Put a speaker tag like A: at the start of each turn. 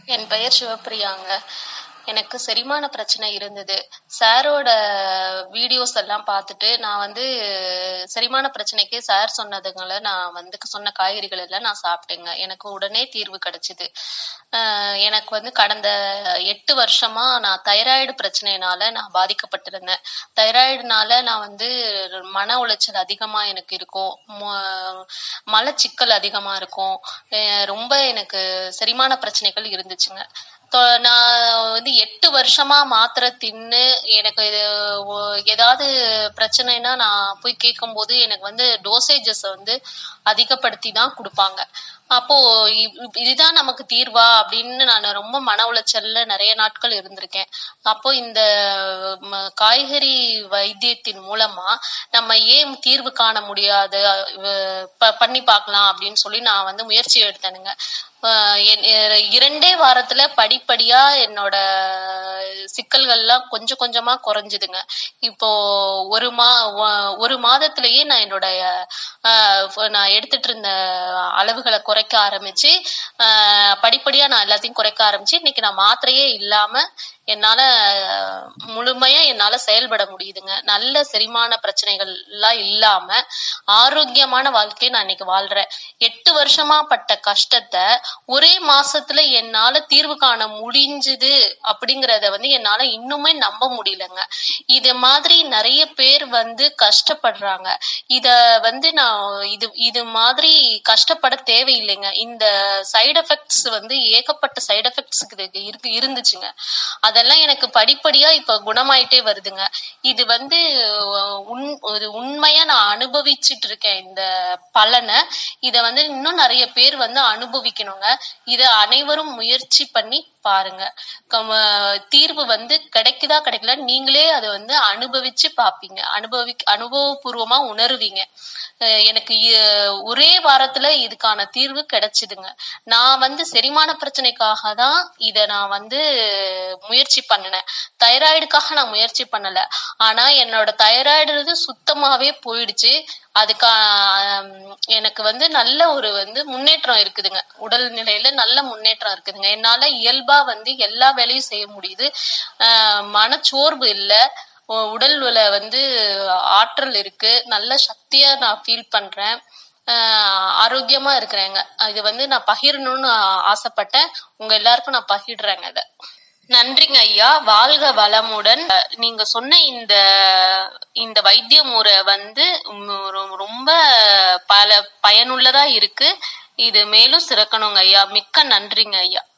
A: என் பெயர் சிவப்பிரியாங்க எனக்கு செரிமான பிரச்சனை இருந்தது சாரோட வீடியோஸ் எல்லாம் பார்த்துட்டு நான் வந்து செரிமான பிரச்சனைக்கு சார் சொன்னதுங்களை நான் வந்து சொன்ன காய்கறிகள் எல்லாம் நான் சாப்பிட்டேங்க எனக்கு உடனே தீர்வு கிடைச்சிது ஆஹ் எனக்கு வந்து கடந்த எட்டு வருஷமா நான் தைராய்டு பிரச்சனையினால நான் பாதிக்கப்பட்டிருந்தேன் தைராய்டுனால நான் வந்து மன உளைச்சல் அதிகமா எனக்கு இருக்கும் ம- மலச்சிக்கல் அதிகமா இருக்கும் அஹ் ரொம்ப எனக்கு செரிமான பிரச்சனைகள் இருந்துச்சுங்க தொ- நான் வந்து எட்டு வருஷமா மாத்திரை தின்னு எனக்கு இது ஒ- ஏதாவது பிரச்சனைனா நான் போய் கேட்கும்போது எனக்கு வந்து டோசேஜஸ் வந்து அதிகப்படுத்தி தான் கொடுப்பாங்க அப்போ இ- இ- இதுதான் நமக்கு தீர்வா அப்படின்னு நான் ரொம்ப மன உளைச்சல்ல நிறைய நாட்கள் இருந்திருக்கேன் அப்போ இந்த ம, காய்கறி வைத்தியத்தின் மூலமா நம்ம ஏன் தீர்வு காண முடியாது அஹ் ப- பண்ணி பார்க்கலாம் அப்படின்னு சொல்லி நான் வந்து முயற்சி எடுத்தேனுங்க ஆஹ் என்- எ- இரண்டே வாரத்துல படிப்படியா என்னோட சிக்கல்கள்லாம் கொஞ்சம் கொஞ்சமா குறைஞ்சுதுங்க இப்போ ஒரு மா ஒ- ஒரு மாதத்திலேயே நான் என்னோட ஆஹ் ஃப- நான் எடுத்துட்டு இருந்த அளவுகளை குறைக்க ஆரம்பிச்சு ஆஹ் படிப்படியா நான் எல்லாத்தையும் குறைக்க ஆரம்பிச்சு இன்னைக்கு நான் மாத்திரையே இல்லாம என்னால ஆஹ் முழுமையா என்னால செயல்பட முடியுதுங்க நல்ல செரிமான பிரச்சனைகள் எல்லாம் இல்லாம ஆரோக்கியமான வாழ்க்கையை நான் இன்னைக்கு வாழ்றேன் எட்டு வருஷமா பட்ட கஷ்டத்தை ஒரே மாசத்துல என்னால தீர்வு காண முடிஞ்சுது அப்படிங்கறத வந்து என்னால இன்னுமே நம்ப முடியலங்க இது மாதிரி நிறைய பேர் வந்து கஷ்டப்படுறாங்க இத வந்து நான் இது இது மாதிரி கஷ்டப்பட தேவையில்லைங்க இந்த சைடு எஃபெக்ட்ஸ் வந்து ஏகப்பட்ட சைடு எஃபெக்ட்ஸ் இருக்கு இருந்துச்சுங்க அதெல்லாம் எனக்கு படிப்படியா இப்ப குணமாயிட்டே வருதுங்க இது வந்து அஹ், உண் ஒரு உண்மையா நான் அனுபவிச்சிட்டு இருக்கேன் இந்த பலனை இத வந்து இன்னும் நிறைய பேர் வந்து அனுபவிக்கணுங்க இத அனைவரும் முயற்சி பண்ணி பாருங்க கம- தீர்வு வந்து கிடைக்குதா கிடைக்கல நீங்களே அதை வந்து அனுபவிச்சு பாப்பீங்க அனுபவி அனுபவபூர்வமா உணருவீங்க அஹ் எனக்கு இ- ஒரே வாரத்துல இதுக்கான தீர்வு கிடைச்சிதுங்க நான் வந்து செரிமான பிரச்சனைக்காக தான் இத நான் வந்து முயற்சி பண்ணினேன் தைராய்டுக்காக நான் முயற்சி பண்ணல ஆனா என்னோட தைராய்டு சுத்தமாவே போயிடுச்சு அதுக்கா ஆம், எனக்கு வந்து நல்ல ஒரு வந்து முன்னேற்றம் இருக்குதுங்க உடல் நிலையில நல்ல முன்னேற்றம் இருக்குதுங்க என்னால இயல்பா வந்து எல்லா வேலையும் செய்ய முடியுது ஆஹ் மனச்சோர்வு இல்ல உ- உடல்ல வந்து ஆற்றல் இருக்கு நல்ல சக்தியா நான் ஃபீல் பண்றேன் ஆஹ் ஆரோக்கியமா இருக்கிறேங்க இது வந்து நான் பகிரணும்னு ஆசைப்பட்டேன் உங்க எல்லாருக்கும் நான் பகிர்றேங்க இத நன்றிங்க ஐயா வாழ்க வளமுடன் அஹ் நீங்க சொன்ன இந்த இந்த வைத்திய முறை வந்து உம் ரொ- ரொம்ப பல பயனுள்ளதா இருக்கு இது மேலும் சிறக்கணுங்க ஐயா மிக்க நன்றிங்க ஐயா